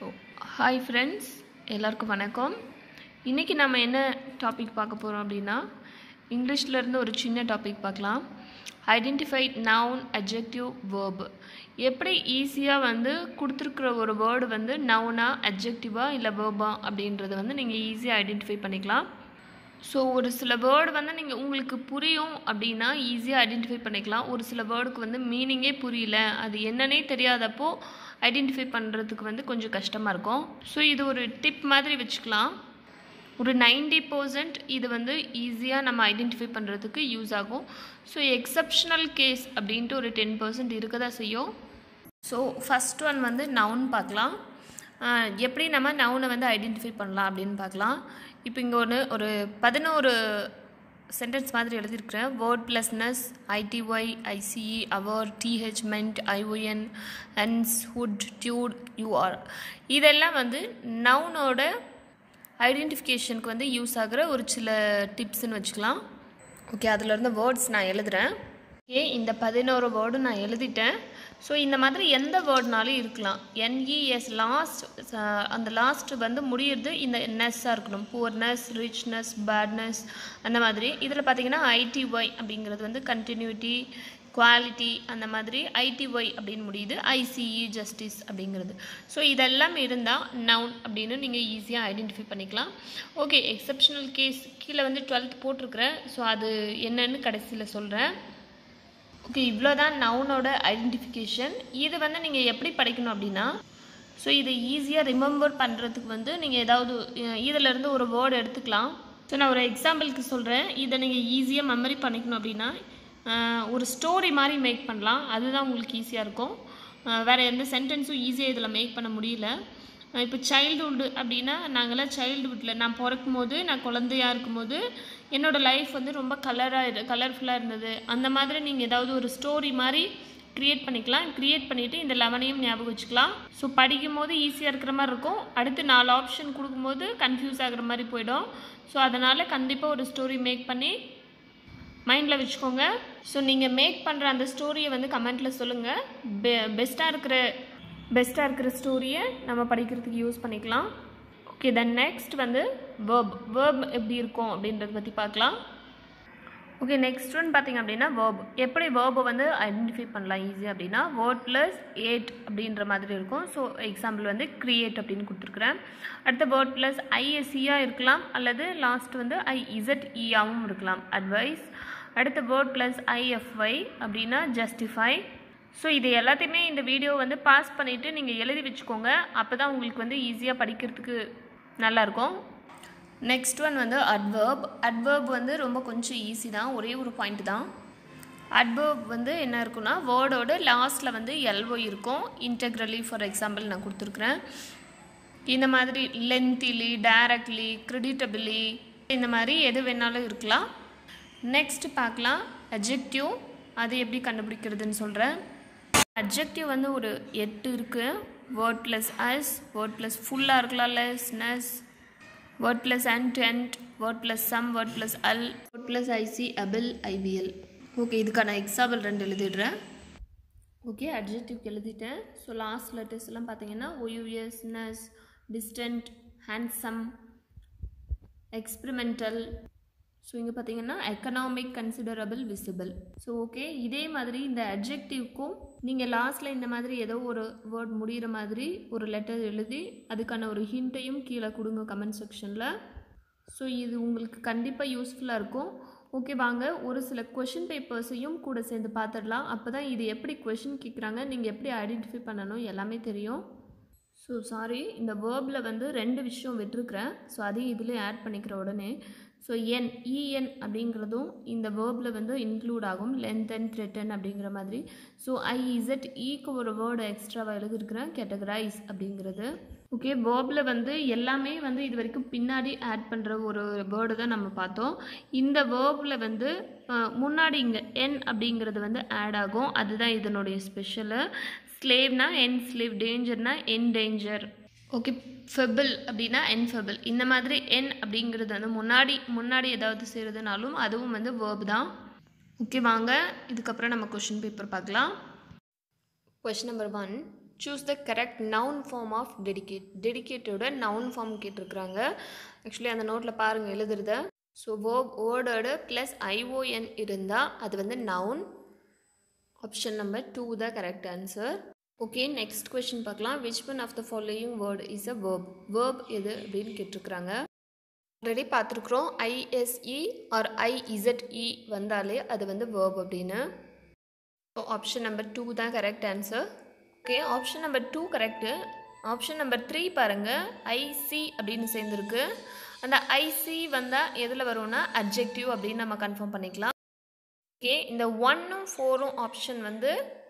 so hi friends எல்லாருக்கும் வணக்கம் இன்றைக்கி நம்ம என்ன டாபிக் பார்க்க போகிறோம் அப்படின்னா இங்கிலீஷ்ல இருந்து ஒரு சின்ன டாபிக் பார்க்கலாம் ஐடென்டிஃபை நவுன் adjective verb எப்படி ஈஸியாக வந்து கொடுத்துருக்குற ஒரு வேர்டு வந்து நவுனா adjective-ஆ இல்லை வேர்பா அப்படின்றத வந்து நீங்கள் ஈஸியாக ஐடென்டிஃபை பண்ணிக்கலாம் ஸோ ஒரு சில வேர்டு வந்து நீங்கள் உங்களுக்கு புரியும் அப்படின்னா ஈஸியாக ஐடென்டிஃபை பண்ணிக்கலாம் ஒரு சில வேர்டுக்கு வந்து மீனிங்கே புரியல அது என்னன்னே தெரியாதப்போ ஐடென்டிஃபை பண்ணுறதுக்கு வந்து கொஞ்சம் கஷ்டமாக இருக்கும் ஸோ இது ஒரு டிப் மாதிரி வச்சுக்கலாம் ஒரு நைன்டி பர்சன்ட் இது வந்து ஈஸியாக நம்ம ஐடென்டிஃபை பண்ணுறதுக்கு யூஸ் ஆகும் ஸோ எக்ஸப்ஷனல் கேஸ் அப்படின்ட்டு ஒரு டென் பர்சன்ட் இருக்க தான் செய்யும் ஸோ ஃபஸ்ட் ஒன் வந்து நவுன் பார்க்கலாம் ஆஹ் எப்படி நம்ம நவுனை வந்து ஐடென்டிஃபை பண்ணலாம் அப்படின்னு பார்க்கலாம் இப்போ இங்கே ஒன்று ஒரு பதினோரு சென்டென்ஸ் மாதிரி எழுதியிருக்கிறேன் வேர்ட் ப்ளஸ்னஸ் ஐடிஒய் ஐசிஇ அவர் TH ment ION hence hood tude UR இதெல்லாம் வந்து நவுனோட ஐடென்டிஃபிகேஷனுக்கு வந்து யூஸ் ஆகிற ஒரு சில டிப்ஸ்னு வச்சுக்கலாம் ஓகே அதில் இருந்த வேர்ட்ஸ் நான் எழுதுகிறேன் ஓகே இந்த பதினோரு வேர்டு நான் எழுதிட்டேன் ஸோ இந்த மாதிரி எந்த வேர்ட்னாலும் இருக்கலாம் என்இஎஸ் லாஸ்ட் அந்த லாஸ்ட் வந்து முடியிறது இந்த நெஸ்ஸாக இருக்கணும் புவர்னஸ் ரிச்னஸ் பேட்னஸ் அந்த மாதிரி இதில் பார்த்தீங்கன்னா ஐடிஒய் அப்படிங்கிறது வந்து கண்டினியூட்டி குவாலிட்டி அந்த மாதிரி ஐடிஒய் அப்படின்னு முடியுது ஐசிஇ ஜஸ்டிஸ் அப்படிங்கிறது ஸோ இதெல்லாம் இருந்தால் நவுன் அப்படின்னு நீங்கள் ஈஸியாக ஐடென்டிஃபை பண்ணிக்கலாம் ஓகே எக்ஸப்ஷனல் கேஸ் கீழே வந்து டுவெல்த் போட்டிருக்கிறேன் ஸோ அது என்னன்னு கடைசியில் சொல்கிறேன் ஓகே இவ்வளோ தான் நவுனோட ஐடென்டிஃபிகேஷன் இது வந்து நீங்கள் எப்படி படிக்கணும் அப்படின்னா ஸோ இதை ஈஸியாக ரிமெம்பர் பண்ணுறதுக்கு வந்து நீங்கள் ஏதாவது அஹ், இதிலிருந்து ஒரு வேர்டு எடுத்துக்கலாம் ஸோ நான் ஒரு எக்ஸாம்பிளுக்கு சொல்கிறேன் இதை நீங்கள் ஈஸியாக மெமரி பண்ணிக்கணும் அப்படின்னா அஹ், ஒரு ஸ்டோரி மாதிரி மேக் பண்ணலாம் அதுதான் உங்களுக்கு ஈஸியாக இருக்கும் அஹ், வேறு எந்த சென்டென்ஸும் ஈஸியாக இதில் மேக் பண்ண முடியல அஹ், இப்போ சைல்டுஹுட் அப்படின்னா நாங்களாம் சைல்டுஹுட்டில் நான் பிறக்கும் போது நான் குழந்தையா இருக்கும்போது என்னோடய லைஃப் வந்து ரொம்ப கலராக கலர்ஃபுல்லாக இருந்தது அந்த மாதிரி நீங்கள் ஏதாவது ஒரு ஸ்டோரி மாதிரி க்ரியேட் பண்ணிக்கலாம் க்ரியேட் பண்ணிவிட்டு இந்த லெவனையும் ஞாபகம் வச்சுக்கலாம் ஸோ படிக்கும் போது ஈஸியாக இருக்கிற மாதிரி இருக்கும் அடுத்து நாலு ஆப்ஷன் கொடுக்கும்போது கன்ஃபியூஸ் ஆகுற மாதிரி போயிடும் ஸோ அதனால் கண்டிப்பாக ஒரு ஸ்டோரி மேக் பண்ணி மைண்டில் வச்சுக்கோங்க ஸோ நீங்கள் மேக் பண்ணுற அந்த ஸ்டோரியை வந்து கமெண்ட்டில் சொல்லுங்கள் பெ பெஸ்ட்டாக இருக்கிற பெஸ்ட்டாக இருக்கிற ஸ்டோரியை நம்ம படிக்கிறதுக்கு யூஸ் பண்ணிக்கலாம் ஓகே தென் நெக்ஸ்ட் வந்து வேர்ப் வேர்ப் எப்படி இருக்கும் அப்படின்றத பற்றி பார்க்கலாம் ஓகே நெக்ஸ்ட் ஒன் பார்த்தீங்க அப்படின்னா வேர்ப் எப்படி வேர்பை வந்து ஐடென்டிஃபை பண்ணலாம் ஈஸி அப்படின்னா வேர்ட் ப்ளஸ் ஏட் அப்படின்ற மாதிரி இருக்கும் ஸோ எக்ஸாம்பிள் வந்து கிரியேட் அப்படின்னு கொடுத்துருக்குறேன் அடுத்த வேர்ட் ப்ளஸ் ஐஎஸ்சியாக இருக்கலாம் அல்லது லாஸ்ட் வந்து ஐஇசட்இயாகவும் இருக்கலாம் அட்வைஸ் அடுத்த வேர்ட் ப்ளஸ் ஐஎஃப்ஒய் அப்படின்னா ஜஸ்டிஃபை ஸோ இது எல்லாத்தையுமே இந்த வீடியோ வந்து பாஸ் பண்ணிவிட்டு நீங்கள் எழுதி வச்சுக்கோங்க அப்போ தான் உங்களுக்கு வந்து ஈஸியாக படிக்கிறதுக்கு நல்லாயிருக்கும் நெக்ஸ்ட் ஒன் வந்து அட்வர்ப் அட்வர்ப் வந்து ரொம்ப கொஞ்சம் ஈஸி தான் ஒரே ஒரு பாயிண்ட் தான் அட்வர்ப் வந்து என்ன இருக்குன்னா வேர்டோட லாஸ்ட்டில் வந்து எல்ஓ இருக்கும் இன்டெக்ரலி ஃபார் எக்ஸாம்பிள் நான் கொடுத்துருக்குறேன் இந்த மாதிரி லென்த்திலி டைரக்ட்லி கிரெடிட்டபிளி இந்த மாதிரி எது வேணாலும் இருக்கலாம் நெக்ஸ்ட் பார்க்கலாம் அஜெக்டிவ் அது எப்படி கண்டுபிடிக்கிறதுன்னு சொல்கிறேன் அட்ஜெக்டிவ் வந்து ஒரு எட்டு இருக்குது word plus ous word plus ஃபுல்லாக இருக்கலாம் lessness word plus ant dent word plus some word plus al word plus IC able IVL okay இதுக்கான எக்ஸாம்பிள் ரெண்டு எழுதிடுறேன் ஓகே அட்ஜெக்டிவ்க்கு எழுதிட்டேன் ஸோ லாஸ்ட் லெட்டர்ஸ் எல்லாம் பார்த்தீங்கன்னா OUS ness distant handsome experimental so இங்கே பார்த்தீங்கன்னா economic considerable visible so okay இதே மாதிரி இந்த அட்ஜெக்டிவ்க்கும் நீங்கள் லாஸ்ட்டில் இந்த மாதிரி ஏதோ ஒரு வேர்ட் முடிகிற மாதிரி ஒரு லெட்டர் எழுதி அதுக்கான ஒரு ஹிண்ட்டையும் கீழே கொடுங்க கமெண்ட் செக்ஷனில் ஸோ இது உங்களுக்கு கண்டிப்பாக யூஸ்ஃபுல்லாக இருக்கும் ஓகே வாங்க ஒரு சில கொஷின் பேப்பர்ஸையும் கூட சேர்ந்து பார்த்துடலாம் அப்போ தான் இது எப்படி கொஷின் கேட்குறாங்க நீங்கள் எப்படி ஐடென்டிஃபை பண்ணணும் எல்லாமே தெரியும் ஸோ சாரி இந்த வேர்பில் வந்து ரெண்டு விஷயம் விட்டுருக்குறேன் ஸோ அதையும் இதில் ஆட் பண்ணிக்கிற உடனே ஸோ என் இஎன் அப்படிங்கிறதும் இந்த வேர்பில் வந்து இன்க்ளூட் ஆகும் லென்த் அண்ட் த்ரெட்டன் அப்படிங்கிற மாதிரி ஸோ ஐஇசட் ஈக்கு ஒரு வேர்டு எக்ஸ்ட்ராவாக எழுதிருக்கிறேன் கேட்டகரைஸ் அப்படிங்கிறது ஓகே வேர்பில் வந்து எல்லாமே வந்து இது வரைக்கும் பின்னாடி ஆட் பண்ணுற ஒரு வேர்டு தான் நம்ம பார்த்தோம் இந்த வேர்பில் வந்து அஹ், முன்னாடி இங்கே என் அப்படிங்கிறது வந்து ஆட் ஆகும் அதுதான் இதனுடைய ஸ்பெஷலு ஸ்லேவ்னா என் ஸ்லேவ் டேஞ்சர்னா என் டேஞ்சர் ஓகே ஃபெபிள் அப்படின்னா என் ஃபெபிள் இந்த மாதிரி என் அப்படிங்கிறது வந்து முன்னாடி முன்னாடி ஏதாவது செய்கிறதுனாலும் அதுவும் வந்து வேர்ப் தான் ஓகே வாங்க இதுக்கப்புறம் நம்ம கொஷின் பேப்பர் பார்க்கலாம் question number one choose the correct noun form of dedicate dedicate noun form கேட்டிருக்கிறாங்க ஆக்சுவலி அந்த நோட்டில் பாருங்கள் எழுதுறத ஸோ வேர்ப் வேர்டோட ப்ளஸ் ஐஓஎன் இருந்தால் அது வந்து noun option number two the correct answer okay next question பார்க்கலாம் which one of the following word is a verb verb எது அப்படின்னு கேட்டிருக்கிறாங்க ஆல்ரெடி பார்த்துருக்குறோம் ஐஎஸ்இ ஆர் ஐஇசட்இ வந்தாலே அது வந்து வேர்ப் அப்படின்னு ஸோ ஆப்ஷன் நம்பர் டூ தான் correct answer okay option number two correct option number three பாருங்கள் ஐசி அப்படின்னு சேர்ந்துருக்கு அந்த ஐசி வந்தால் எதில் வரும்னா அப்ஜெக்டிவ் அப்படின்னு நம்ம கன்ஃபார்ம் பண்ணிக்கலாம் ஓகே இந்த ஒன்னும் ஃபோரும் ஆப்ஷன் வந்து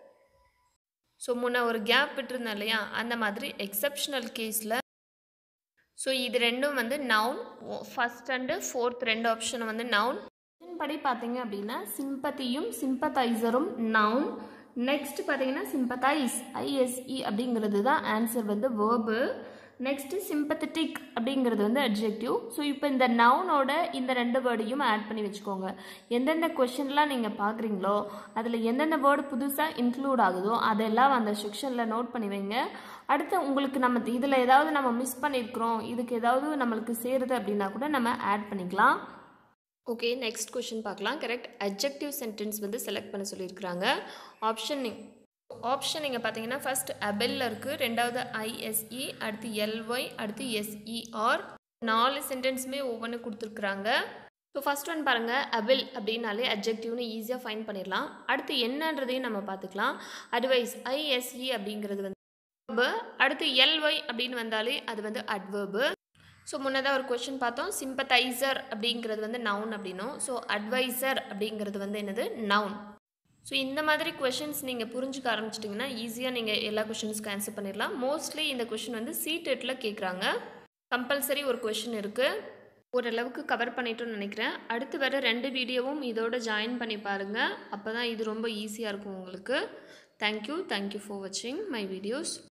ஸோ முன்ன ஒரு கேப் விட்டுருந்தேன் இல்லையா அந்த மாதிரி எக்ஸப்ஷனல் கேஸில் ஸோ இது ரெண்டும் வந்து நவுன் ஃபஸ்ட் அண்டு ஃபோர்த் ரெண்டு ஆப்ஷன் வந்து நவுன் படி பார்த்தீங்க அப்படின்னா சிம்பத்தியும் சிம்பத்தைசரும் நவுன் நெக்ஸ்ட் பார்த்தீங்கன்னா சிம்பத்தைஸ் ஐஎஸ்இ அப்படிங்கிறது தான் ஆன்சர் வந்து வேர்பு நெக்ஸ்ட்டு சிம்பத்தட்டிக் அப்படிங்கிறது வந்து அட்ஜெக்டிவ் ஸோ இப்போ இந்த நவுனோட இந்த ரெண்டு வேர்டையும் ஆட் பண்ணி வச்சுக்கோங்க எந்தெந்த கொஷின்லாம் நீங்கள் பார்க்குறீங்களோ அதில் எந்தெந்த வேர்டு புதுசாக இன்க்ளூட் ஆகுதோ அதெல்லாம் அந்த செக்ஷனில் நோட் பண்ணி வைங்க அடுத்து உங்களுக்கு நம்ம இதில் ஏதாவது நம்ம மிஸ் பண்ணியிருக்கிறோம் இதுக்கு ஏதாவது நம்மளுக்கு சேருது அப்படின்னா கூட நம்ம ஆட் பண்ணிக்கலாம் ஓகே நெக்ஸ்ட் கொஷின் பார்க்கலாம் கரெக்ட் அப்ஜெக்டிவ் சென்டென்ஸ் வந்து செலக்ட் பண்ண சொல்லியிருக்கிறாங்க ஆப்ஷன் ஆப்ஷன் நீங்கள் பார்த்தீங்கன்னா ஃபர்ஸ்ட் அபெல்ல இருக்குது ரெண்டாவது ஐஎஸ்இ அடுத்து எல்ஒய் அடுத்து எஸ்இஆர் நாலு சென்டென்ஸுமே ஒவ்வொன்று கொடுத்துருக்குறாங்க ஸோ ஃபஸ்ட் ஒன் பாருங்கள் அபில் அப்படின்னாலே அப்ஜெக்டிவ்னு ஈஸியாக ஃபைன் பண்ணிடலாம் அடுத்து என்னன்றதையும் நம்ம பார்த்துக்கலாம் அட்வைஸ் ஐஎஸ்இ அப்படிங்கிறது வந்து அடுத்து எல்ஒய் அப்படின்னு வந்தாலே அது வந்து அட்வர்பு ஸோ முன்னதாக ஒரு கொஷின் பார்த்தோம் சிம்பத்தைசர் அப்படிங்கிறது வந்து நவுன் அப்படின்னும் ஸோ அட்வைசர் அப்படிங்கிறது வந்து என்னது நவுன் ஸோ இந்த மாதிரி கொஷின்ஸ் நீங்கள் புரிஞ்சுக்க ஆரம்பிச்சிட்டிங்கன்னா ஈஸியாக நீங்கள் எல்லா கொஷின்ஸ்க்கு ஆன்சர் பண்ணிடலாம் மோஸ்ட்லி இந்த கொஷின் வந்து சீட்டெட்டில் கேட்குறாங்க கம்பல்சரி ஒரு கொஷின் இருக்குது ஓரளவுக்கு கவர் பண்ணிட்டோன்னு நினைக்கிறேன் அடுத்து வர ரெண்டு வீடியோவும் இதோட ஜாயின் பண்ணி பாருங்கள் அப்போ தான் இது ரொம்ப ஈஸியாக இருக்கும் உங்களுக்கு தேங்க்யூ தேங்க்யூ ஃபார் வாட்சிங் மை வீடியோஸ்